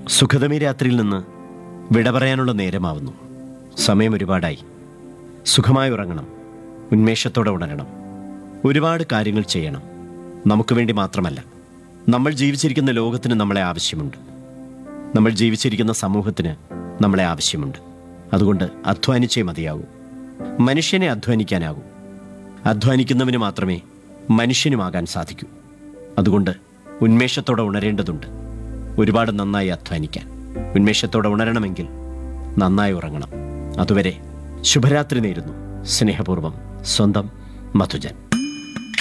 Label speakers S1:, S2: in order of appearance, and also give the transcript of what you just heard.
S1: സുഖതമി രാത്രിയിൽ നിന്ന് വിട പറയാനുള്ള നേരമാവുന്നു സമയം ഒരുപാടായി സുഖമായി ഉറങ്ങണം ഉന്മേഷത്തോടെ ഉണരണം ഒരുപാട് കാര്യങ്ങൾ ചെയ്യണം നമുക്ക് വേണ്ടി മാത്രമല്ല നമ്മൾ ജീവിച്ചിരിക്കുന്ന ലോകത്തിന് നമ്മളെ ആവശ്യമുണ്ട് നമ്മൾ ജീവിച്ചിരിക്കുന്ന സമൂഹത്തിന് നമ്മളെ ആവശ്യമുണ്ട് അതുകൊണ്ട് അധ്വാനിച്ചേ മതിയാകൂ മനുഷ്യനെ അധ്വാനിക്കാനാകൂ അധ്വാനിക്കുന്നവന് മാത്രമേ മനുഷ്യനുമാകാൻ സാധിക്കൂ അതുകൊണ്ട് ഉന്മേഷത്തോടെ ഉണരേണ്ടതുണ്ട് ഒരുപാട് നന്നായി അധ്വാനിക്കാൻ ഉന്മേഷത്തോടെ ഉണരണമെങ്കിൽ നന്നായി ഉറങ്ങണം അതുവരെ ശുഭരാത്രി നേരുന്നു സ്നേഹപൂർവ്വം സ്വന്തം മധുജൻ